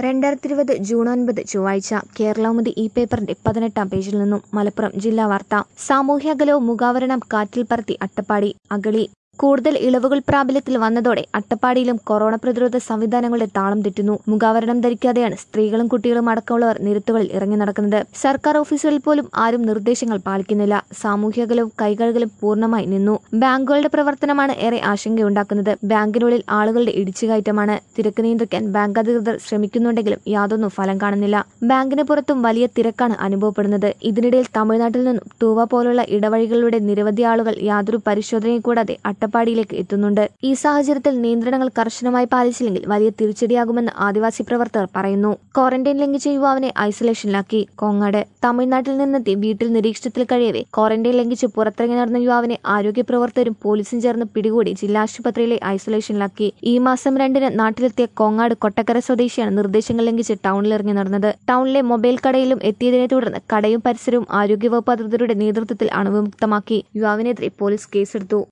രണ്ടായിരത്തി ഇരുപത് ജൂൺ ഒൻപത് ചൊവ്വാഴ്ച കേരളൗമുദി ഈ പേപ്പറിന്റെ പതിനെട്ടാം പേജിൽ നിന്നും മലപ്പുറം ജില്ലാ വാർത്ത സാമൂഹ്യ അകലവും മുഖാവരണം കാറ്റിൽ പറത്തി അട്ടപ്പാടി അഗളി കൂടുതൽ ഇളവുകൾ പ്രാബല്യത്തിൽ വന്നതോടെ അട്ടപ്പാടിയിലും കൊറോണ പ്രതിരോധ സംവിധാനങ്ങളുടെ താളം തെറ്റുന്നു മുഖാവരണം ധരിക്കാതെയാണ് സ്ത്രീകളും കുട്ടികളും അടക്കമുള്ളവർ നിരത്തുകളിൽ ഇറങ്ങി നടക്കുന്നത് സർക്കാർ ഓഫീസുകളിൽ പോലും ആരും നിർദ്ദേശങ്ങൾ പാലിക്കുന്നില്ല സാമൂഹ്യ അകലവും കൈകഴുകലും പൂർണ്ണമായി നിന്നു ബാങ്കുകളുടെ പ്രവർത്തനമാണ് ഏറെ ആശങ്കയുണ്ടാക്കുന്നത് ബാങ്കിനുള്ളിൽ ആളുകളുടെ ഇടിച്ചുകയറ്റമാണ് തിരക്ക് നിയന്ത്രിക്കാൻ ബാങ്ക് അധികൃതർ ശ്രമിക്കുന്നുണ്ടെങ്കിലും യാതൊന്നും ഫലം കാണുന്നില്ല ബാങ്കിന് പുറത്തും വലിയ തിരക്കാണ് അനുഭവപ്പെടുന്നത് ഇതിനിടയിൽ തമിഴ്നാട്ടിൽ നിന്നും തൂവ പോലുള്ള ഇടവഴികളിലൂടെ നിരവധി ആളുകൾ യാതൊരു പരിശോധനയും കൂടാതെ അട്ടപ്പാടിയിലേക്ക് എത്തുന്നുണ്ട് ഈ സാഹചര്യത്തിൽ നിയന്ത്രണങ്ങൾ കർശനമായി പാലിച്ചില്ലെങ്കിൽ വലിയ തിരിച്ചടിയാകുമെന്ന് ആദിവാസി പ്രവർത്തകർ പറയുന്നു ക്വാറന്റൈൻ ലംഘിച്ച യുവാവിനെ ഐസൊലേഷനിലാക്കി കോങ്ങാട് തമിഴ്നാട്ടിൽ നിന്നെത്തി വീട്ടിൽ നിരീക്ഷണത്തിൽ കഴിയവെ ക്വാറന്റൈൻ ലംഘിച്ച് പുറത്തിറങ്ങി നടന്ന യുവാവിനെ ആരോഗ്യ പ്രവർത്തകരും പോലീസും ചേർന്ന് പിടികൂടി ജില്ലാ ആശുപത്രിയിലെ ഐസൊലേഷനിലാക്കി ഈ മാസം രണ്ടിന് നാട്ടിലെത്തിയ കോങ്ങാട് കൊട്ടക്കര സ്വദേശിയാണ് നിർദ്ദേശങ്ങൾ ലംഘിച്ച് ടൗണിലിറങ്ങി നടന്നത് ടൗണിലെ മൊബൈൽ കടയിലും എത്തിയതിനെ തുടർന്ന് കടയും പരിസരവും ആരോഗ്യവകുപ്പ് അധികൃതരുടെ നേതൃത്വത്തിൽ അണുവിമുക്തമാക്കി യുവാവിനെതിരെ പോലീസ് കേസെടുത്തു